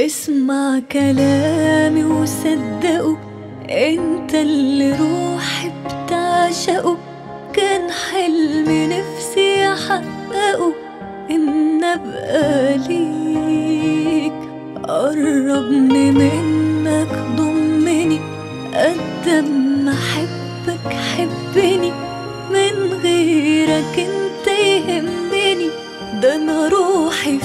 اسمع كلامي وصدقه انت اللي روحي بتعشقه كان حلمي نفسي احققه ان ابقى ليك قربني منك ضمني قد ما احبك حبني من غيرك انت يهمني ده انا روحي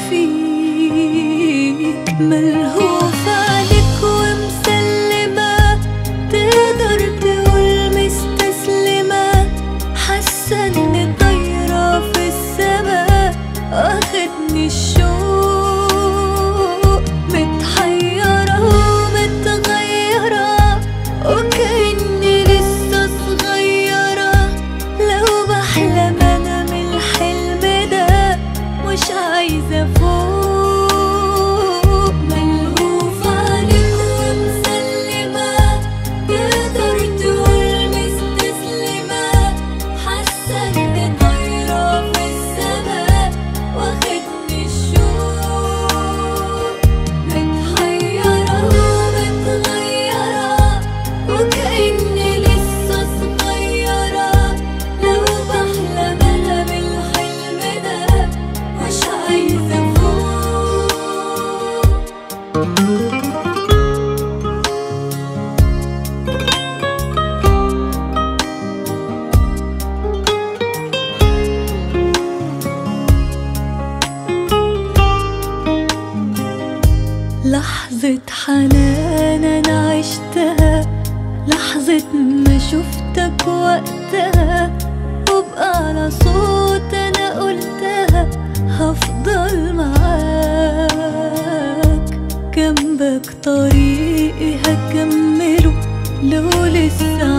فيك ملهوف عليك ومسلمة تقدر تقول مستسلمة حاسة اني طايرة في السما واخدني الشوق متحيرة ومتغيرة وكأني لسه صغيرة لو بحلم انا من الحلم ده مش عايزة فوق ملهوف عليك ومسلمة تقدر تقول مستسلمة حاسة اني طايرة في السما واخدني الشوق متحيرة ومتغيرة وكأني لسه صغيرة لو بحلم أنا بالحلم ده مش عايزة فوق لحظة حنان أنا عشتها لحظة ما شفتك وقتها وبقى على صوت أنا قلتها هفضل معاك جنبك طريقي هكمله لو لسه